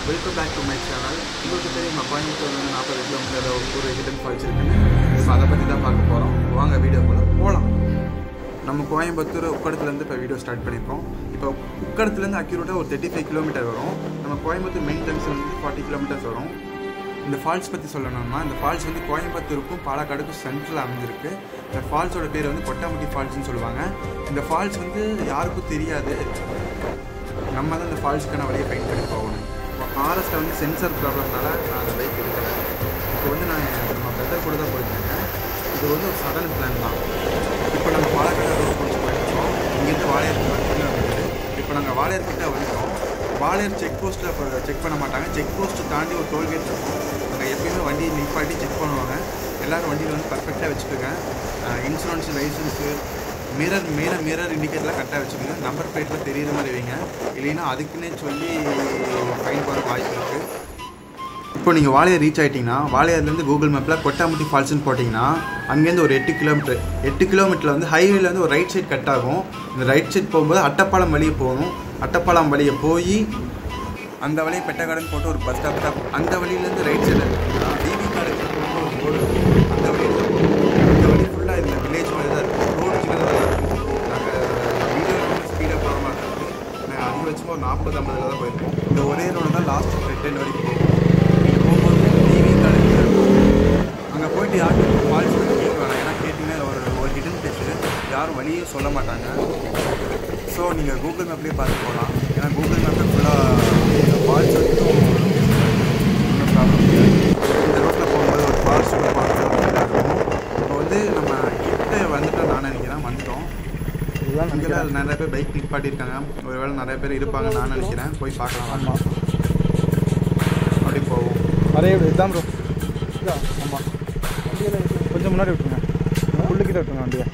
Welcome back to my channel உங்களுக்கு தெரியும் கோயம்புத்தூர் வந்து நாற்பது கிலோமீட்டர் ஒரு ஹிடன் ஃபால்ஸ் இருக்குன்னு ஸோ அதை பற்றி தான் பார்க்க போகிறோம் வாங்க வீடியோக்குள்ள போகலாம் நம்ம கோயம்புத்தூர் உக்கடத்துலேருந்து இப்போ வீடியோ ஸ்டார்ட் பண்ணியிருக்கோம் இப்போ உக்கடத்துலேருந்து அக்யூரேட்டாக ஒரு தேர்ட்டி ஃபைவ் கிலோமீட்டர் வரும் நம்ம கோயம்புத்தூர் மெயின் ஜங்ஷன் வந்து ஃபார்ட்டி கிலோமீட்டர்ஸ் வரும் இந்த ஃபால்ஸ் பற்றி சொல்லணும்னா இந்த ஃபால்ஸ் வந்து கோயம்புத்தூருக்கும் பாலக்காடுக்கும் சென்ட்ரல் அமைஞ்சிருக்கு இந்த ஃபால்ஸோட பேர் வந்து கொட்டாமுட்டி ஃபால்ஸ்னு சொல்லுவாங்க இந்த ஃபால்ஸ் வந்து யாருக்கும் தெரியாது நம்ம தான் இந்த ஃபால்ஸ்க்கான வழியை ஃபைன் பண்ணி போகணும் இப்போ ஃபாரஸ்ட்டில் வந்து சென்சர் ப்ராப்ளம்னால நான் அந்த பைக் எடுக்கல இப்போ வந்து நான் நம்ம பிரதர் கூட தான் போயிருக்கேன் இது வந்து ஒரு சடன் பிளான் தான் இப்போ நம்ம பாலக்காடு ரோடு கொஞ்சம் போயிருக்கோம் இங்கேருந்து வாழையார் மட்டும் வந்துட்டு இப்போ நாங்கள் வாழையார் கிட்ட வந்துட்டோம் வாழையார் செக் போஸ்ட்டில் செக் பண்ண மாட்டாங்க செக் போஸ்ட் தாண்டி ஒரு டோல்கேட் இருக்கும் அங்கே எப்பயுமே வண்டி நிப்பாட்டி செக் பண்ணுவாங்க எல்லோரும் வண்டியில் வந்து பர்ஃபெக்டாக வச்சுக்கோங்க இன்சூரன்ஸ் லைசன்ஸு மிரர் மேலே மிரர் இண்டிகேட்டர்லாம் கரெக்டாக வச்சுக்கோங்க நம்பர் பிளேட்டில் தெரியுற மாதிரி வைங்க இல்லைன்னா அதுக்குன்னே சொல்லி ஃபைன் போகிற வாய்ப்பு இருக்குது இப்போ நீங்கள் வாழையார் ரீச் ஆகிட்டீங்கன்னா வாழையார்லேருந்து கூகுள் மேப்பில் கொட்டாமுட்டி ஃபால்ஸ்னு போட்டிங்கன்னா அங்கேருந்து ஒரு எட்டு கிலோமீட்டர் எட்டு கிலோமீட்டரில் வந்து ஹைவேல வந்து ஒரு ரைட் சைடு கட் ஆகும் இந்த ரைட் சைடு போகும்போது அட்டப்பாலம் வழியே போகணும் அட்டப்பாலம் வழியை போய் அந்த வழியை பெட்டகாடன் போட்டு ஒரு பஸ் ஸ்டாப் தான் அந்த வழியிலேருந்து ரைட் சைடு டிவி காலேஜ் போட்டு ஒரு போர்டு இருக்கும். அந்த வழியில் தான் போகணும் அந்த வழி ஃபுல்லாக இந்த வில்லேஜ் மாதிரி தான் இருக்கும் ரோடு சின்னதாக தான் இருக்கும் நாங்கள் வீடியோ ரொம்ப ஸ்பீடாக போகிற மாதிரி இருக்குது நாங்கள் அதிகபட்சமாக ஒரு நாற்பது ஐம்பதுல தான் போயிருக்கோம் இந்த ஒரே ரோடு தான் லாஸ்ட் ரெட் எண்ட் வரைக்கும் போகும் நீங்கள் போகும்போது டிவி காலேஜ் அங்கே போயிட்டு யார்ட்டும் ஃபால்ஸ் பற்றி கேட்க வேணாம் ஏன்னா கேட்டிங்கன்னா ஒரு ஒரு ஹிடன் பிளேஸு யாரும் வழியே சொல்ல மாட்டாங்க ஸோ நீங்கள் கூகுள் மேப்லேயே பார்த்து போகலாம் ஏன்னா கூகுள் மேப்பில் ஃபுல்லாக ஃபால்ஸ் வரைக்கும் ஒன்றும் ப்ராப்ளம் கிடையாது இந்த ரோட்டில் போகும்போது ஒரு ஃபால்ஸ் ஃபால்ஸ் இருக்கும் இப்போ வந்து நம்ம கிட்ட வந்துட்டோம் நான் நினைக்கிறேன் வந்துட்டோம் இதுதான் இங்கே நினைக்கிறேன் நிறைய பேர் பைக் நிப்பாட்டியிருக்காங்க ஒருவேளை நிறைய பேர் இருப்பாங்க நான் நினைக்கிறேன் போய் பார்க்கலாம் வாங்க. ஆமாம் அப்படி போவோம் நிறைய விடு இதுதான் ப்ரோ இதா ஆமாம் கொஞ்சம் முன்னாடி விட்டுருங்க உள்ளுக்கிட்ட விட்டுருங்க வண்டியை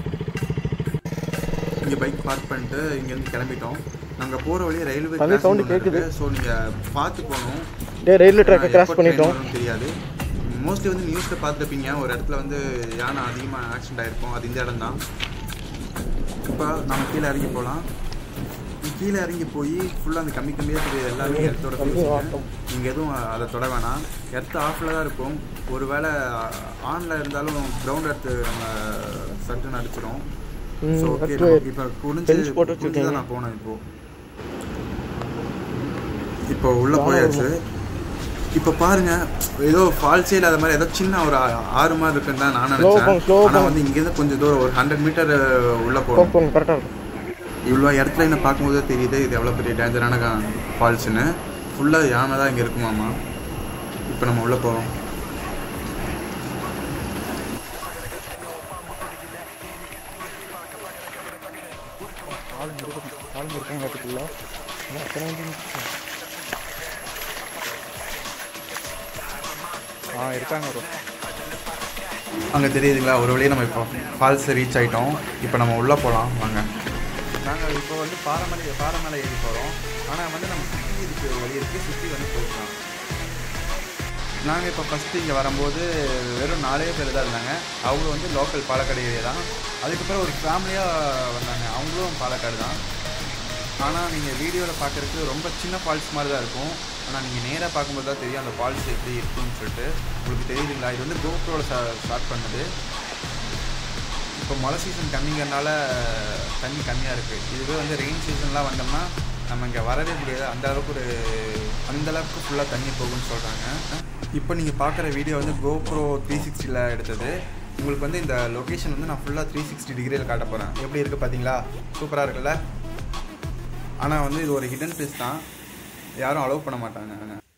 இங்கே பைக் பார்க் பண்ணிட்டு இங்கேருந்து கிளம்பிட்டோம் நாங்கள் போகிற வழியே ரயில்வே தள்ளி sound கேக்குது. ஸோ நீங்கள் பார்த்து போகணும் டே ரயில்வே ட்ராக்கை ஆனா, கிராஸ் எப்போ பண்ணிட்டோம் train வரும்னு தெரியாது மோஸ்ட்லி வந்து நியூஸில் பார்த்துருப்பீங்க ஒரு இடத்துல வந்து யானை அதிகமாக ஆக்சிடென்ட் ஆயிருக்கும் அது இந்த இடம் தான் இப்போ நம்ம கீழே இறங்கி போகலாம் கீழே இறங்கி போய் ஃபுல்லாக அந்த கம்மி கம்மியாக தெரியுது எல்லாமே இடத்தோட பேசுங்க நீங்கள் எதுவும் அதை தொட வேணாம் எர்த்து ஆஃபில் தான் இருக்கும் ஒருவேளை ஆனில் இருந்தாலும் கிரவுண்ட் எர்த்து நம்ம சட்டுன்னு அடிச்சிடும் ம், ஸோ ஓகே earth இப்போ குடிஞ்சு fence போட்டு குடிஞ்சு வச்சிருக்கீங்க. தான் நான் போனேன் இப்போ இப்போ உள்ள போயாச்சு இப்போ பாருங்க ஏதோ ஃபால்ஸே இல்லாத மாதிரி ஏதோ சின்ன ஒரு ஆ- ஆறு மாதிரி இருக்குன்னு தான் நான் Slow போங்க, slow நினைச்சேன் ஆனால் போங்க. வந்து இங்கேருந்து கொஞ்சம் தூரம் ஒரு ஹண்ட்ரட் மீட்டர் உள்ள போங்க போகணும் போங்க கரெக்டாக இருக்கும் இவ்வளோ இடத்துல என்ன பார்க்கும்போது தெரியுது இது எவ்வளோ பெரிய டேஞ்சரான ஃபால்ஸ்னு ஃபுல்லாக யானை தான் இங்கே இருக்குமாமா இப்போ நம்ம உள்ளே போகிறோம் ஆளுங்க இருக்கும் ஆளுங்க இருக்காங்க காட்டுக்குள்ள அத்தனை வண்டி நிக்குது. ஆ இருக்காங்க ப்ரோ அங்கே தெரியுதுங்களா ஒரு வழியே நம்ம இப்போ ஃபால்ஸ் ரீச் ஆகிட்டோம் இப்போ நம்ம உள்ளே போகலாம் வாங்க நாங்கள் இப்போ வந்து பாறைமலை பாறைமலை ஏறி போகிறோம் ஆனால் வந்து நம்ம சுற்றி இதுக்கு வழி இருக்குது சுற்றி வந்து போயிடலாம் நாங்கள் இப்போ ஃபஸ்ட்டு இங்கே வரும்போது வெறும் நாலே பேர் தான் இருந்தாங்க அவங்க வந்து லோக்கல் பாலக்காடு ஏரியா தான் அதுக்கப்புறம் ஒரு ஃபேமிலியாக வந்தாங்க அவங்களும் பாலக்காடு தான் ஆனால் நீங்கள் வீடியோவில் பார்க்குறதுக்கு ரொம்ப சின்ன ஃபால்ஸ் மாதிரி தான் இருக்கும் ஆனால் நீங்கள் நேராக பார்க்கும்போது தான் தெரியும் அந்த ஃபால்ஸ் எப்படி இருக்குன்னு சொல்லிட்டு உங்களுக்கு தெரியுதுங்களா இது வந்து கோப்ரோவில் ஸ்டார்ட் பண்ணுது இப்போ மழை சீசன் கம்மிங்கிறனால தண்ணி கம்மியாக இருக்குது இதுவே வந்து ரெயின் சீசன்லாம் வந்தோம்னா நம்ம இங்கே வரவே முடியாது அந்த அளவுக்கு ஒரு அந்த அளவுக்கு ஃபுல்லாக தண்ணி போகும்னு சொல்கிறாங்க இப்போ நீங்கள் பார்க்குற வீடியோ வந்து கோப்ரோ த்ரீ சிக்ஸ்டியில் எடுத்தது உங்களுக்கு வந்து இந்த லொக்கேஷன் வந்து நான் ஃபுல்லாக த்ரீ சிக்ஸ்டி டிகிரியில் காட்ட போகிறேன் எப்படி இருக்குது பார்த்தீங்களா சூப்பராக இருக்குல்ல ஆனால் வந்து இது ஒரு ஹிடன் பிளேஸ் தான் யாரும் அலோவ் பண்ண மாட்டாங்க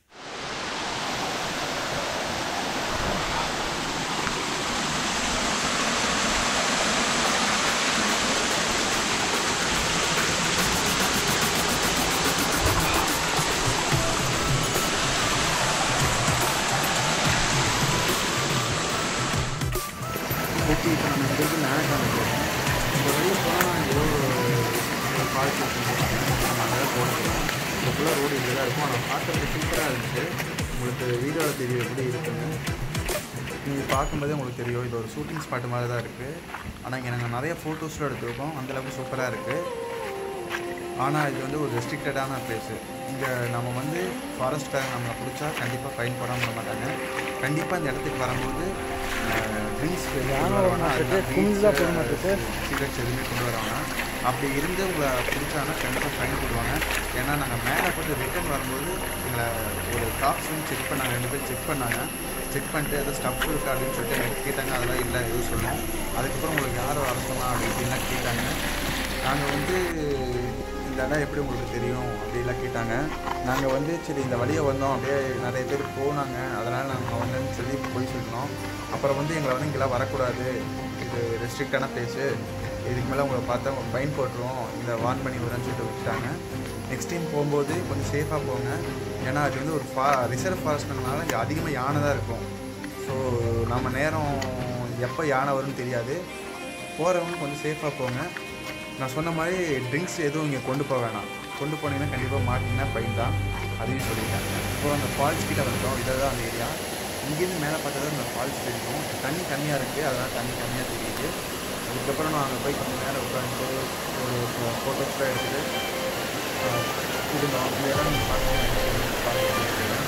ஓகே இப்போ நம்ம இங்கேருந்து நாகக்கான போகிறோம் இந்த வழியை போனால் ஏதோ ஒரு ஃபால்ஸ் நம்ம அங்கே தான் போகிறோம் இந்த ஃபுல்லாக ரோடு இங்கே தான் இருக்கும் ஆனால் பார்க்குறதுக்கு சூப்பராக இருந்துச்சு உங்களுக்கு வீடியோவில் தெரியும் எப்படி இருக்குன்னு நீங்கள் பார்க்கும்போதே உங்களுக்கு தெரியும் இது ஒரு ஷூட்டிங் ஸ்பாட் மாதிரி தான் இருக்குது ஆனால் இங்கே நாங்கள் நிறைய ஃபோட்டோஸ்லாம் எடுத்துருக்கோம் அந்தளவுக்கு சூப்பராக இருக்குது ஆனால் இது வந்து ஒரு ரெஸ்ட்ரிக்டடான பிளேஸு இங்கே நம்ம வந்து ஃபாரஸ்ட்காரங்க நம்மளை பிடிச்சா கண்டிப்பாக ஃபைன் போடாமல் விட மாட்டாங்க கண்டிப்பாக இந்த இடத்துக்கு வரும்போது ட்ரிங்க்ஸ் யானை வர மாட்டுக்கு, குமிழ்லாம் போட மாட்டுக்கு. சிகரெட்ஸ் எதுவுமே கொண்டு வராங்க அப்படி இருந்து உங்களை பிடிச்சாங்கன்னா கண்டிப்பாக ஃபைன் போடுவாங்க ஏன்னா நாங்கள் மேலே போட்டு ரிட்டர்ன் வரும்போது எங்களை ஒரு காப்ஸ் வந்து செக் பண்ணாங்க ரெண்டு பேர் செக் பண்ணாங்க செக் பண்ணிட்டு ஏதோ ஸ்டஃப் இருக்கா அப்படின்னு சொல்லிட்டு எங்களுக்கு கேட்டாங்க அதெல்லாம் இல்லை எதுவும் சொன்னோம் அதுக்கப்புறம் உங்களுக்கு யார் வர சொன்னா அப்படி இப்படின்லாம் கேட்டாங்க நாங்கள் வந்து இந்த இடம் எப்படி உங்களுக்கு தெரியும் அப்படிலாம் கேட்டாங்க நாங்கள் வந்து சரி இந்த வழியை வந்தோம் அப்படியே நிறைய பேர் போனாங்க அதனால் நாங்கள் வந்தேன்னு சொல்லி போய் சொல்லணும் அப்புறம் வந்து எங்களை வந்து இங்கெல்லாம் வரக்கூடாது இது ரெஸ்ட்ரிக்டான பிளேஸு இதுக்கு மேலே உங்களை பார்த்தா ஃபைன் போட்டுருவோம் இந்த வார்ன் பண்ணி விடுறேன்னு சொல்லிட்டு விட்டுட்டாங்க நெக்ஸ்ட் டைம் போகும்போது கொஞ்சம் சேஃபாக போங்க ஏன்னா அது வந்து ஒரு ஃபா ரிசர்வ் ஃபாரஸ்ட்னால இங்கே அதிகமாக யானை தான் இருக்கும் ஸோ நம்ம நேரம் எப்போ யானை வரும்னு தெரியாது போகிறவங்க கொஞ்சம் சேஃபாக போங்க நான் சொன்ன மாதிரி ட்ரிங்க்ஸ் எதுவும் இங்கே கொண்டு போக வேணாம் கொண்டு போனீங்கன்னா கண்டிப்பாக மாட்டிங்கன்னா ஃபைன் தான் அதையும் சொல்லிட்டாங்க இப்போ அந்த ஃபால்ஸ் கிட்ட வந்துட்டோம் இதை தான் அந்த ஏரியா இங்கேருந்து மேலே பார்த்தா தான் இந்த ஃபால்ஸ் தெரியும் தண்ணி கம்மியாக இருக்குது அதனால் தண்ணி கம்மியாக தெரியுது அதுக்கப்புறம் நான் அங்கே போய் கொஞ்சம் நேரம் உட்காந்து ஒரு ஃபோட்டோஸ்லாம் எடுத்துகிட்டு இருந்தோம் இந்த இடம் நீங்கள் பார்க்கணும் பார்க்கணும்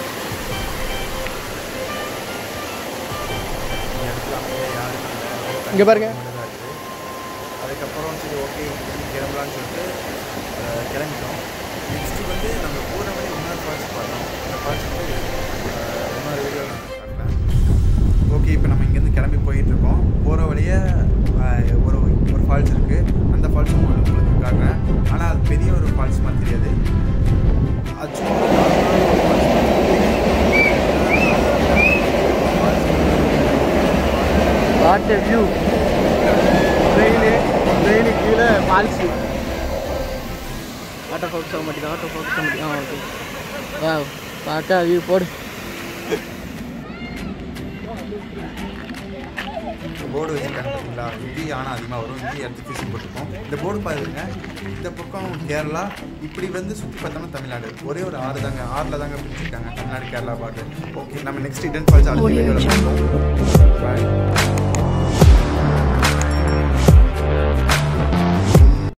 இந்த இடத்துல அப்படியே யாரும் இல்லை இங்க பாருங்க. மட்டும்தான் இருக்குது அதுக்கப்புறம் சரி ஓகே கிளம்பலான்னு சொல்லிட்டு அஹ், கிளம்பிட்டோம் நெக்ஸ்ட்டு வந்து நம்ம போகிற வழி இன்னொரு ஃபால்ஸ் பார்த்தோம் அந்த ஃபால்ஸ் வந்து அஹ், இன்னொரு வீடியோ நான் காட்டுறேன் ஓகே இப்போ நம்ம இங்கேருந்து கிளம்பி போயிட்டு இருக்கோம் போகிற வழியே அஹ், ஒரு ஒரு ஃபால்ஸ் இருக்குது அந்த ஃபால்ஸும் உங்களுக்கு உங்களுக்கு காட்டுறேன் ஆனால் அது பெரிய ஒரு ஃபால்ஸ் மாதிரி தெரியாது அது சும்மா ஒரு நார்மலான ஒரு falls மாதிரி தெரியும். What a view train train கீழே ஃபால்ஸு ஆட்டோ ஃபோக்கஸ் ஆக மாட்டேங்குது ஆட்டோ ஃபோக்கஸ் ஆக மாட்டேங்குது ஆ ஓகே வா பார்க்க வியூ போடு போர்டு வச்சுருக்காங்க பார்த்தீங்களா இந்தி ஆனால் அதிகமாக வரும் இந்தி இடத்துக்கு ஃபிஷிங் போட்டிருக்கோம் இந்த போர்டு பாருங்க இந்த பக்கம் கேரளா இப்படி வந்து சுற்றி பார்த்தோம்னா தமிழ்நாடு ஒரே ஒரு ஆறு தாங்க ஆறில் தாங்க பிடிச்சிருக்காங்க தமிழ்நாடு கேரளா பார்த்து ஓகே நம்ம நெக்ஸ்ட் இடன் ஃபால்ஸ் அடுத்த வீடியோவில் பார்ப்போம் பாய்